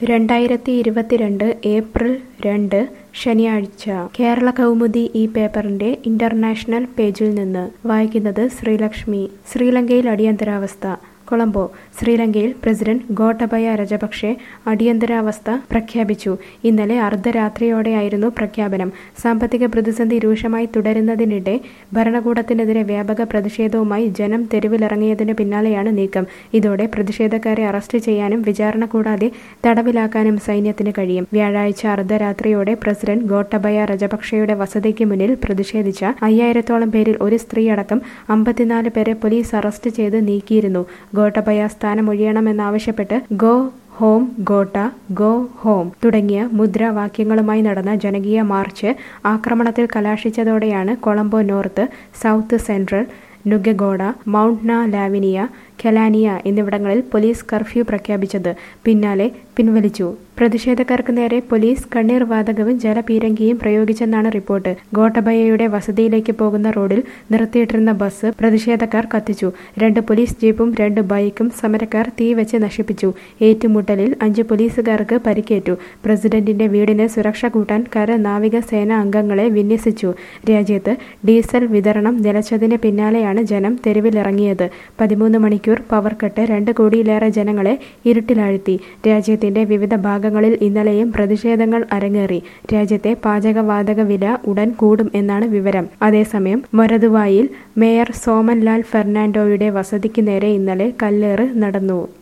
രണ്ടായിരത്തി ഇരുപത്തിരണ്ട് ഏപ്രിൽ രണ്ട് ശനിയാഴ്ച കേരള കൗമുദി ഈ പേപ്പറിന്റെ ഇന്റർനാഷണൽ പേജിൽ നിന്ന് വായിക്കുന്നത് ശ്രീലക്ഷ്മി ശ്രീലങ്കയിൽ അടിയന്തരാവസ്ഥ കൊളംബോ ശ്രീലങ്കയിൽ പ്രസിഡന്റ് ഗോട്ടബയ രജപക്ഷെ അടിയന്തരാവസ്ഥ പ്രഖ്യാപിച്ചു ഇന്നലെ അർദ്ധരാത്രിയോടെയായിരുന്നു പ്രഖ്യാപനം സാമ്പത്തിക പ്രതിസന്ധി രൂക്ഷമായി തുടരുന്നതിനിടെ ഭരണകൂടത്തിനെതിരെ വ്യാപക പ്രതിഷേധവുമായി ജനം തെരുവിലിറങ്ങിയതിന് പിന്നാലെയാണ് നീക്കം ഇതോടെ പ്രതിഷേധക്കാരെ അറസ്റ്റ് ചെയ്യാനും വിചാരണ കൂടാതെ തടവിലാക്കാനും സൈന്യത്തിന് കഴിയും വ്യാഴാഴ്ച അർദ്ധരാത്രിയോടെ പ്രസിഡന്റ് ഗോട്ടബയ രജപക്ഷയുടെ വസതിക്ക് മുന്നിൽ പ്രതിഷേധിച്ച അയ്യായിരത്തോളം പേരിൽ ഒരു സ്ത്രീയടക്കം അമ്പത്തിനാല് പേരെ പോലീസ് അറസ്റ്റ് ചെയ്ത് നീക്കിയിരുന്നു ഗോട്ടബയ സ്ഥാനമൊഴിയണമെന്നാവശ്യപ്പെട്ട് go home Gota go home തുടങ്ങിയ മുദ്രാവാക്യങ്ങളുമായി നടന്ന ജനകീയ മാർച്ച് ആക്രമണത്തിൽ കലാശിച്ചതോടെയാണ് Colombo north south central Nugegoda Mount നാ ലാവിനിയ കെലാനിയ എന്നിവിടങ്ങളിൽ പോലീസ് കർഫ്യൂ പ്രഖ്യാപിച്ചത് പിന്നാലെ പിൻവലിച്ചു പ്രതിഷേധക്കാർക്ക് നേരെ പോലീസ് കണ്ണീർ വാതകവും ജലപീരങ്കിയും പ്രയോഗിച്ചെന്നാണ് റിപ്പോർട്ട് ഗോട്ടബയയുടെ വസതിയിലേക്ക് പോകുന്ന റോഡിൽ നിർത്തിയിട്ടിരുന്ന ബസ് പ്രതിഷേധക്കാർ കത്തിച്ചു രണ്ട് പോലീസ് ജീപ്പും രണ്ട് ബൈക്കും സമരക്കാർ തീവെച്ച് നശിപ്പിച്ചു ഏറ്റുമുട്ടലിൽ അഞ്ച് പോലീസുകാർക്ക് പരിക്കേറ്റു പ്രസിഡന്റിന്റെ വീടിന് സുരക്ഷ കൂട്ടാൻ കര നാവിക സേന അംഗങ്ങളെ വിന്യസിച്ചു രാജ്യത്ത് ഡീസൽ വിതരണം നിലച്ചതിന് പിന്നാലെയാണ് ജനം തെരുവിലിറങ്ങിയത് പതിമൂന്ന് മണിക്കൂർ പവർ കട്ട് രണ്ട് കോടിയിലേറെ ജനങ്ങളെ ഇരുട്ടിലാഴ്ത്തി രാജ്യത്തിന്റെ വിവിധ ഭാഗങ്ങളിൽ ഇന്നലെയും പ്രതിഷേധങ്ങൾ അരങ്ങേറി രാജ്യത്തെ പാചകവാതക വില ഉടൻ കൂടും എന്നാണ് വിവരം അതേസമയം മൊരതുവായിൽ മേയർ സോമൻലാൽ ഫെർണാണ്ടോയുടെ വസതിക്ക് നേരെ ഇന്നലെ കല്ലേറ് നടന്നു